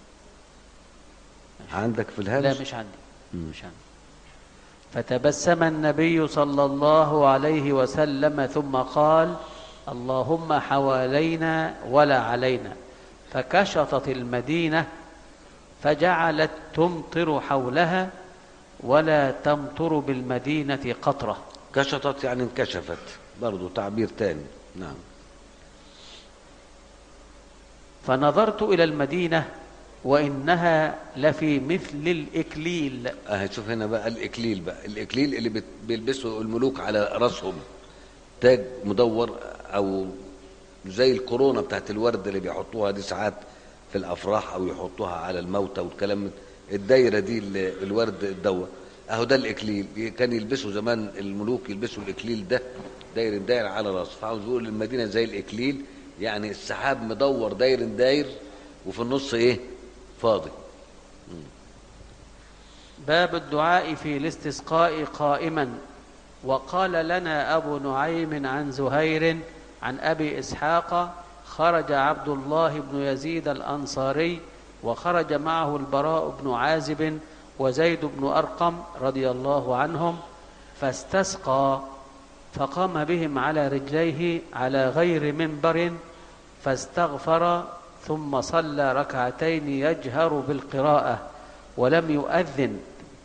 عندك في لا الهامش مش عندي مش عندي فتبسم النبي صلى الله عليه وسلم ثم قال اللهم حوالينا ولا علينا فكشطت المدينة فجعلت تمطر حولها ولا تمطر بالمدينة قطرة كشطت يعني انكشفت برضه تعبير تاني نعم فنظرت إلى المدينة وإنها لفي مثل الإكليل اه شوف هنا بقى الاكليل بقى الاكليل اللي بت- بيلبسه الملوك على راسهم تاج مدور او زي الكورونا بتاعت الورد اللي بيحطوها دي ساعات في الافراح او يحطوها على الموتى والكلام من الدايره دي اللي الورد الدوا اهو ده الاكليل كان يلبسوا زمان الملوك يلبسوا الاكليل ده داير داير على راسه فعاوز يقول المدينه زي الاكليل يعني السحاب مدور داير داير وفي النص ايه فاضي باب الدعاء في الاستسقاء قائما وقال لنا أبو نعيم عن زهير عن أبي إسحاق خرج عبد الله بن يزيد الأنصاري وخرج معه البراء بن عازب وزيد بن أرقم رضي الله عنهم فاستسقى فقام بهم على رجليه على غير منبر فاستغفر ثم صلى ركعتين يجهر بالقراءة ولم يؤذن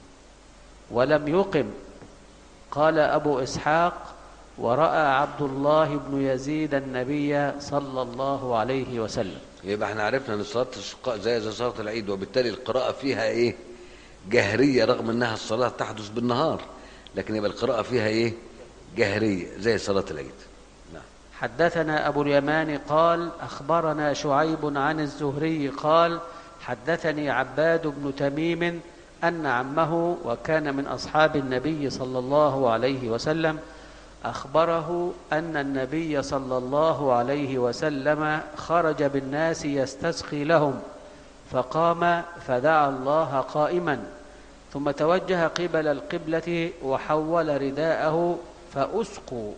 ولم يقم قال أبو إسحاق ورأى عبد الله بن يزيد النبي صلى الله عليه وسلم يبقى احنا عرفنا ان صلاه الشقاء زي زي صلاه العيد وبالتالي القراءه فيها ايه جهريه رغم انها الصلاه تحدث بالنهار لكن يبقى القراءه فيها ايه جهريه زي صلاه العيد نعم حدثنا أبو اليمان قال أخبرنا شعيب عن الزهري قال حدثني عباد بن تميم أن عمه وكان من أصحاب النبي صلى الله عليه وسلم أخبره أن النبي صلى الله عليه وسلم خرج بالناس يستسقي لهم فقام فدعا الله قائما ثم توجه قبل القبلة وحول رداءه فأسقوا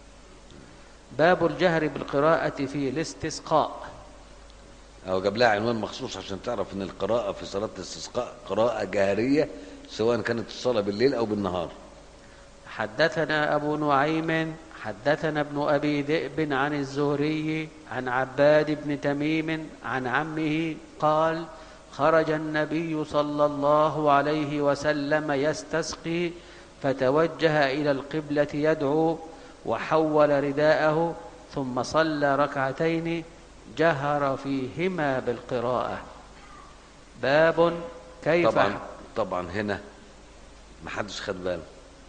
باب الجهر بالقراءة في الاستسقاء او جاب لها عنوان مخصوص عشان تعرف ان القراءه في صلاه الاستسقاء قراءه جهريه سواء كانت الصلاه بالليل او بالنهار حدثنا أبو نعيم حدثنا ابن أبي ذئب عن الزهري عن عباد بن تميم عن عمه قال خرج النبي صلى الله عليه وسلم يستسقي فتوجه إلى القبلة يدعو وحول رداءه ثم صلى ركعتين جهر فيهما بالقراءة باب كيف طبعا طبعا هنا ما حدش خد باله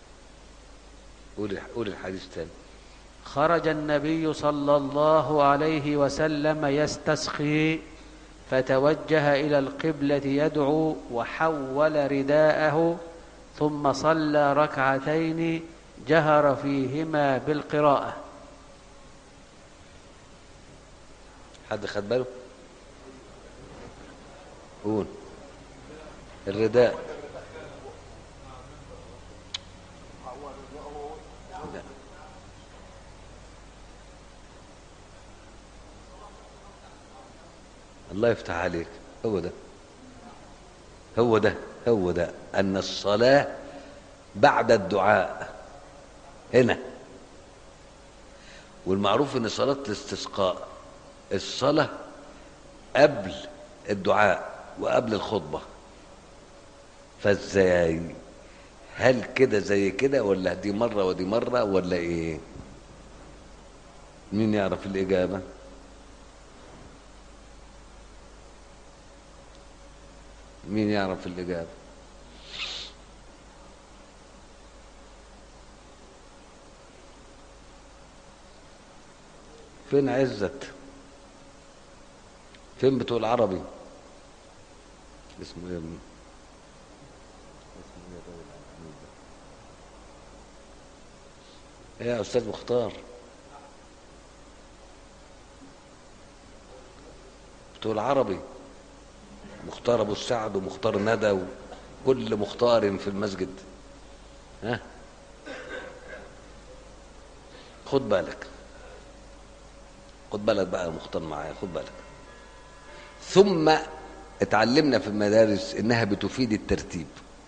قول قول الحديث تاني خرج النبي صلى الله عليه وسلم يستسقي فتوجه الى القبله يدعو وحول رداءه ثم صلى ركعتين جهر فيهما بالقراءه حد خد باله قول الرداء لا. الله يفتح عليك هو ده هو ده هو ده أن الصلاة بعد الدعاء هنا والمعروف ان صلاة الاستسقاء الصلاة قبل الدعاء وقبل الخطبة فازاي هل كده زي كده ولا دي مرة ودي مرة ولا ايه مين يعرف الإجابة مين يعرف الإجابة فين عزت فين بتوع العربي اسمه ايه يا ابني اسمه ايه الراجل العجوز ده؟ ايه يا استاذ مختار بتوع العربي مختار ابو السعد ومختار ندى وكل مختار في المسجد ها خد بالك خد بالك بقى يا مختار معايا خد بالك ثم اتعلمنا في المدارس انها بتفيد الترتيب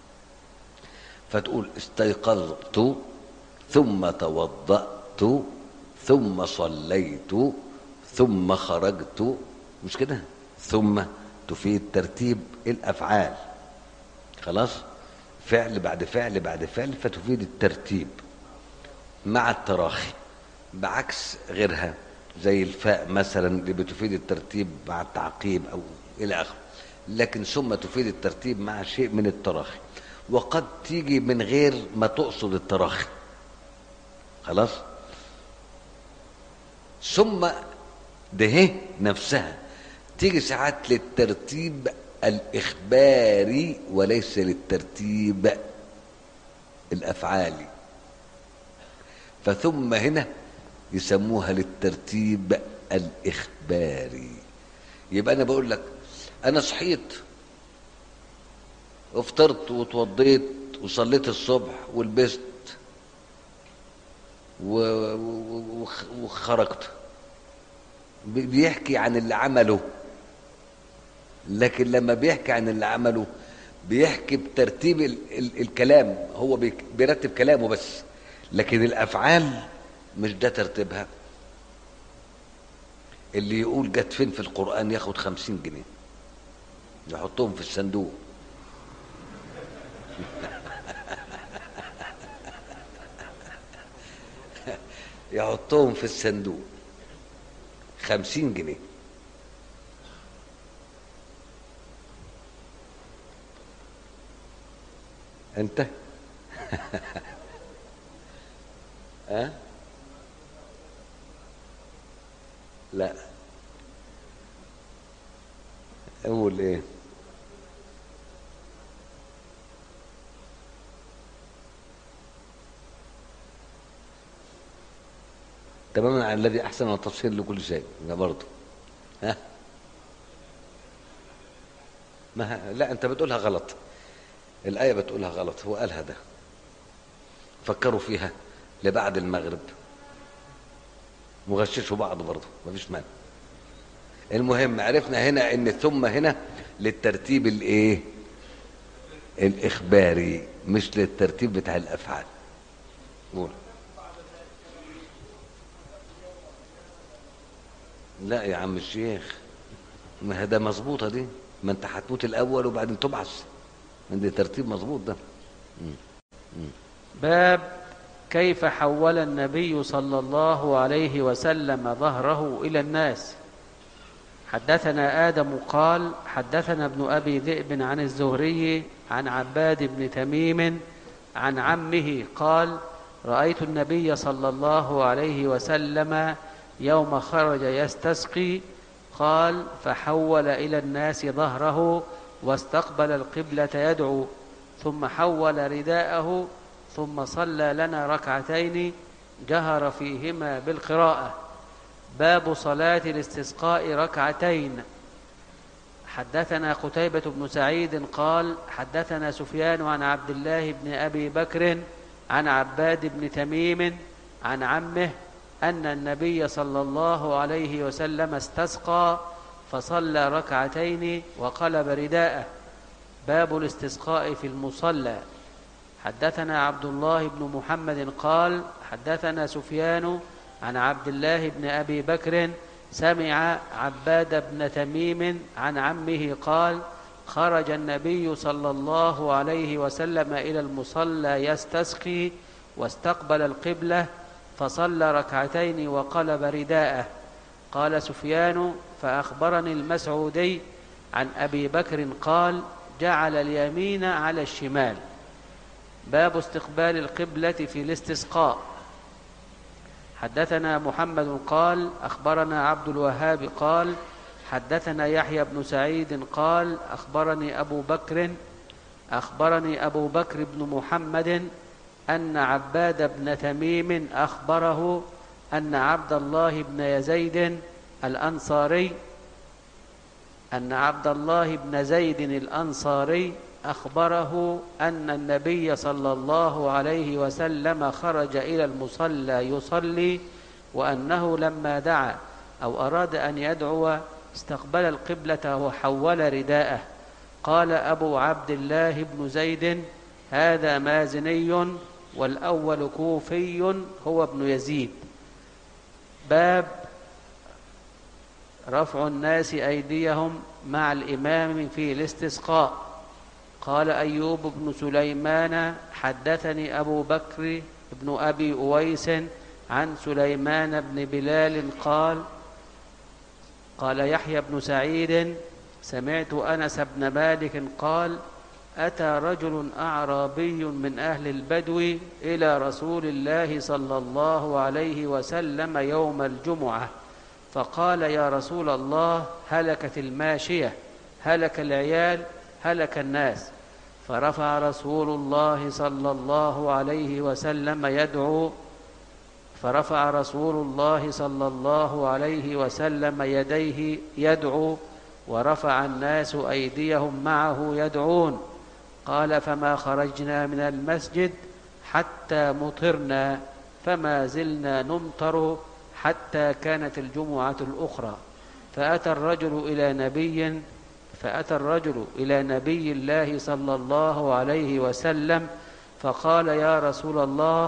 فتقول استيقظت ثم توضأت ثم صليت ثم خرجت مش كده ثم تفيد ترتيب الافعال خلاص فعل بعد فعل بعد فعل فتفيد الترتيب مع التراخي بعكس غيرها زي الفاء مثلا اللي بتفيد الترتيب مع التعقيب او الى اخره لكن ثم تفيد الترتيب مع شيء من التراخي وقد تيجي من غير ما تقصد التراخي خلاص ثم ده نفسها تيجي ساعات للترتيب الإخباري وليس للترتيب الأفعالي فثم هنا يسموها للترتيب الإخباري يبقى أنا بقول لك أنا صحيت وفطرت وتوضيت وصليت الصبح ولبست و- و- وخ- وخرجت بي- بيحكي عن اللي عمله لكن لما بيحكي عن اللي عمله بيحكي بترتيب ال ال الكلام هو بيك- بيرتب كلامه بس لكن الافعال مش ده ترتيبها اللي يقول جت فين في القرآن ياخد خمسين جنيه يحطهم في الصندوق يحطهم في الصندوق خمسين جنيه انت ها لا اقول ايه تماما عن الذي احسن التفصيل لكل شيء ده برضه ها ما ه- لا انت بتقولها غلط الايه بتقولها غلط هو قالها ده فكروا فيها لبعد المغرب وغششوا بعض برضه مفيش مانع المهم عرفنا هنا ان ثم هنا للترتيب الايه الاخباري مش للترتيب بتاع الافعال قول لا يا عم الشيخ ما هي ده مظبوطه دي ما انت هتموت الاول وبعدين تبعث عندي ترتيب مظبوط ده باب كيف حول النبي صلى الله عليه وسلم ظهره إلى الناس حدثنا آدم قال حدثنا ابن أبي ذئب عن الزهري عن عباد بن تميم عن عمه قال رأيت النبي صلى الله عليه وسلم يوم خرج يستسقي قال فحول إلى الناس ظهره واستقبل القبلة يدعو ثم حول رداءه ثم صلى لنا ركعتين جهر فيهما بالقراءة باب صلاة الاستسقاء ركعتين حدثنا قتيبة بن سعيد قال حدثنا سفيان عن عبد الله بن أبي بكر عن عباد بن تميم عن عمه أن النبي صلى الله عليه وسلم استسقى فصلى ركعتين وقلب رداءه باب الاستسقاء في المصلى حدثنا عبد الله بن محمد قال حدثنا سفيان عن عبد الله بن ابي بكر سمع عباد بن تميم عن عمه قال خرج النبي صلى الله عليه وسلم الى المصلى يستسقي واستقبل القبله فصلى ركعتين وقلب رداءه قال سفيان فاخبرني المسعودي عن ابي بكر قال جعل اليمين على الشمال باب استقبال القبلة في الاستسقاء حدثنا محمد قال أخبرنا عبد الوهاب قال حدثنا يحيى بن سعيد قال أخبرني أبو بكر أخبرني أبو بكر بن محمد أن عباد بن تميم أخبره أن عبد الله بن يزيد الأنصاري أن عبد الله بن زيد الأنصاري أخبره أن النبي صلى الله عليه وسلم خرج إلى المصلى يصلي وأنه لما دعا أو أراد أن يدعو استقبل القبلة وحول رداءه قال أبو عبد الله بن زيد هذا مازني والأول كوفي هو ابن يزيد باب رفع الناس أيديهم مع الإمام في الاستسقاء قال أيوب بن سليمان حدثني أبو بكر بن أبي أويس عن سليمان بن بلال قال قال يحيى بن سعيد سمعت أنس بن مالك قال أتى رجل أعرابي من أهل البدو إلى رسول الله صلى الله عليه وسلم يوم الجمعة فقال يا رسول الله هلكت الماشية هلك العيال هلك الناس فرفع رسول الله صلى الله عليه وسلم يدعو فرفع رسول الله صلى الله عليه وسلم يديه يدعو ورفع الناس أيديهم معه يدعون قال فما خرجنا من المسجد حتى مطرنا فما زلنا نمطر حتى كانت الجمعة الأخرى فأتى الرجل إلى نبي فأتى الرجل إلى نبي الله صلى الله عليه وسلم فقال يا رسول الله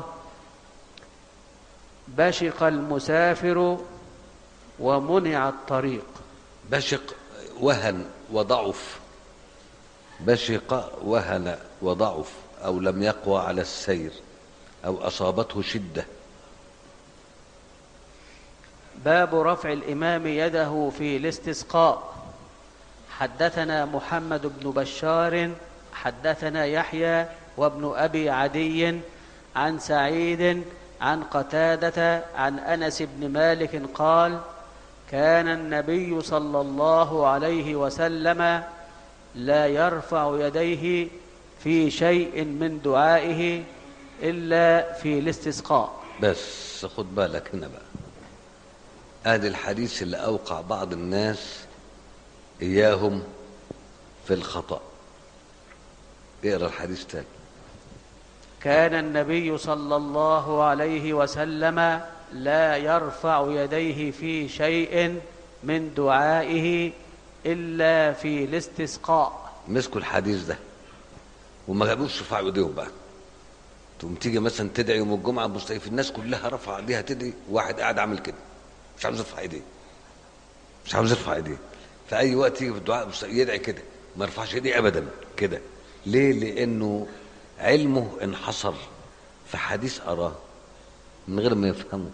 بشق المسافر ومنع الطريق بشق وهن وضعف بشق وهن وضعف أو لم يقوى على السير أو أصابته شدة باب رفع الإمام يده في الاستسقاء حدثنا محمد بن بشار حدثنا يحيى وابن أبي عدي عن سعيد عن قتادة عن أنس بن مالك قال كان النبي صلى الله عليه وسلم لا يرفع يديه في شيء من دعائه إلا في الاستسقاء بس خد بالك هنا بقى ادي الحديث اللي اوقع بعض الناس اياهم في الخطا اقرا الحديث تاني كان النبي صلى الله عليه وسلم لا يرفع يديه في شيء من دعائه إلا في الاستسقاء مسكوا الحديث ده وما جابوش رفعوا ايديهم بقى تقوم تيجي مثلا تدعي يوم الجمعه بص في الناس كلها رفع ايديها تدعي واحد قاعد عامل كده مش عاوز يرفع ايديه مش عاوز يرفع ايديه في اي وقت يجي في الدعاء بص يدعي كده ما يرفعش ايديه ابدا كده ليه لانه علمه انحصر في حديث اراه من غير ما يفهمه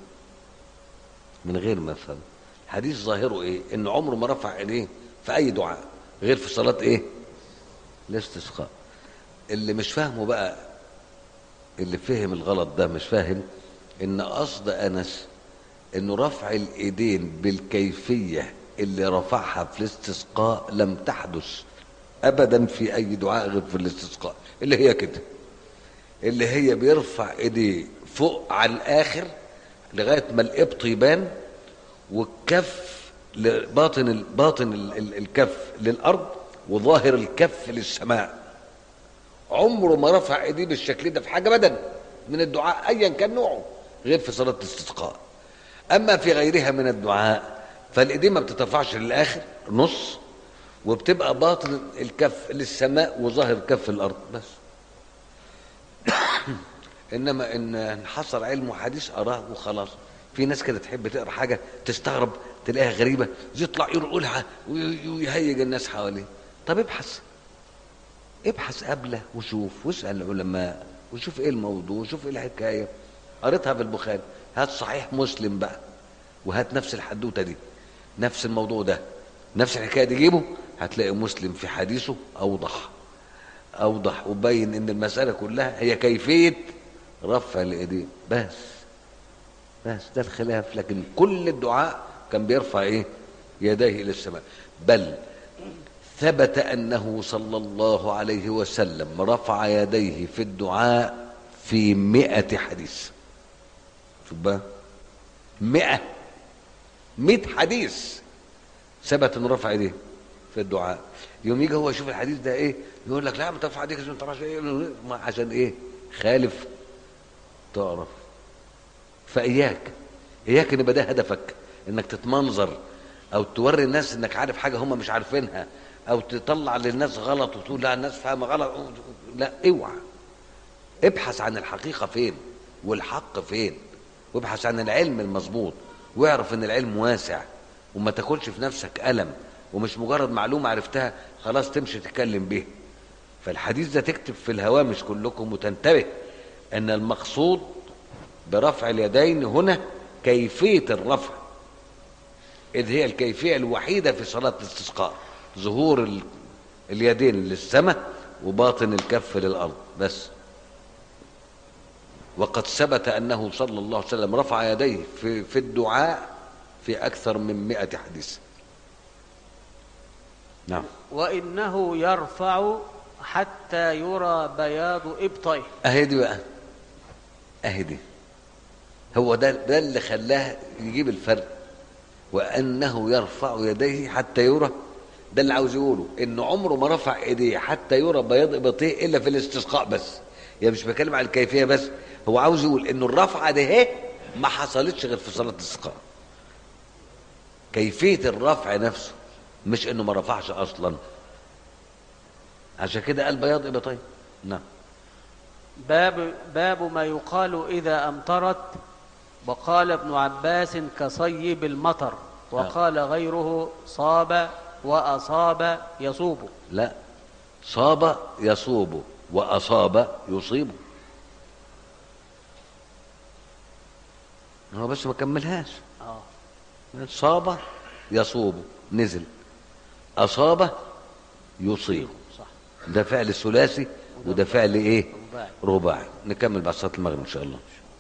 من غير ما يفهمه حديث ظاهره ايه ان عمره ما رفع ايديه في اي دعاء غير في صلاه ايه الاستسقاء اللي مش فاهمه بقى اللي فهم الغلط ده مش فاهم ان قصد انس انه رفع الايدين بالكيفيه اللي رفعها في الاستسقاء لم تحدث ابدا في اي دعاء غير في الاستسقاء اللي هي كده اللي هي بيرفع ايديه فوق على الاخر لغايه ما الابط يبان والكف باطن باطن الكف للارض وظاهر الكف للسماء عمره ما رفع ايديه بالشكل ده في حاجه ابدا من الدعاء ايا كان نوعه غير في صلاه الاستسقاء اما في غيرها من الدعاء فالايدين ما بتترفعش للاخر نص وبتبقى باطن الكف للسماء وظاهر كف الارض بس انما ان انحصر علمه حديث اراه وخلاص في ناس كده تحب تقرا حاجه تستغرب تلاقيها غريبه يطلع يقولها ويهيج الناس حواليه طب ابحث ابحث قبله وشوف واسال العلماء وشوف ايه الموضوع وشوف ايه الحكايه قريتها في البخاري هات صحيح مسلم بقى وهات نفس الحدوته دي نفس الموضوع ده نفس الحكايه دي جيبه هتلاقي مسلم في حديثه اوضح اوضح وبين ان المساله كلها هي كيفيه رفع الايدين بس بس ده الخلاف لكن كل الدعاء كان بيرفع ايه يديه الى السماء بل ثبت انه صلى الله عليه وسلم رفع يديه في الدعاء في مئة حديث شوف بقى مئة مئة حديث ثبت انه رفع ايديه في الدعاء يوم يجي هو يشوف الحديث ده ايه يقول لك لا ما ترفع ايديك عشان تعرفش ايه عشان ايه خالف تعرف فاياك اياك ان يبقى ده هدفك انك تتمنظر او توري الناس انك عارف حاجه هم مش عارفينها او تطلع للناس غلط وتقول لا الناس فاهمه غلط لا اوعى ابحث عن الحقيقه فين والحق فين وابحث عن العلم المظبوط واعرف ان العلم واسع وما تاكلش في نفسك الم ومش مجرد معلومه عرفتها خلاص تمشي تتكلم بيها فالحديث ده تكتب في الهوامش كلكم وتنتبه ان المقصود برفع اليدين هنا كيفية الرفع إذ هي الكيفية الوحيدة في صلاة الاستسقاء ظهور ال- اليدين للسماء وباطن الكف للأرض بس وقد ثبت أنه صلى الله عليه وسلم رفع يديه في, في الدعاء في أكثر من مئة حديث نعم وإنه يرفع حتى يرى بياض إبطيه اهي دي بقى اهي دي هو ده ده اللي خلاه يجيب الفرق وانه يرفع يديه حتى يرى ده اللي عاوز يقوله ان عمره ما رفع ايديه حتى يرى بياض ابطيه الا في الاستسقاء بس يعني مش بتكلم على الكيفيه بس هو عاوز يقول انه الرفعه دي اهي ما حصلتش غير في صلاه الاستسقاء كيفيه الرفع نفسه مش انه ما رفعش اصلا عشان كده قال بياض ابطيه نعم باب باب ما يقال إذا أمطرت وقال ابن عباس كصيب المطر وقال غيره صاب وأصاب يصوب لا صاب يصوب وأصاب يصيب هو بس ما كملهاش آه. صاب يصوب نزل أصاب يصيب صح ده فعل ثلاثي وده فعل ايه رباعي. رباعي نكمل بعد صلاة المغرب ان شاء الله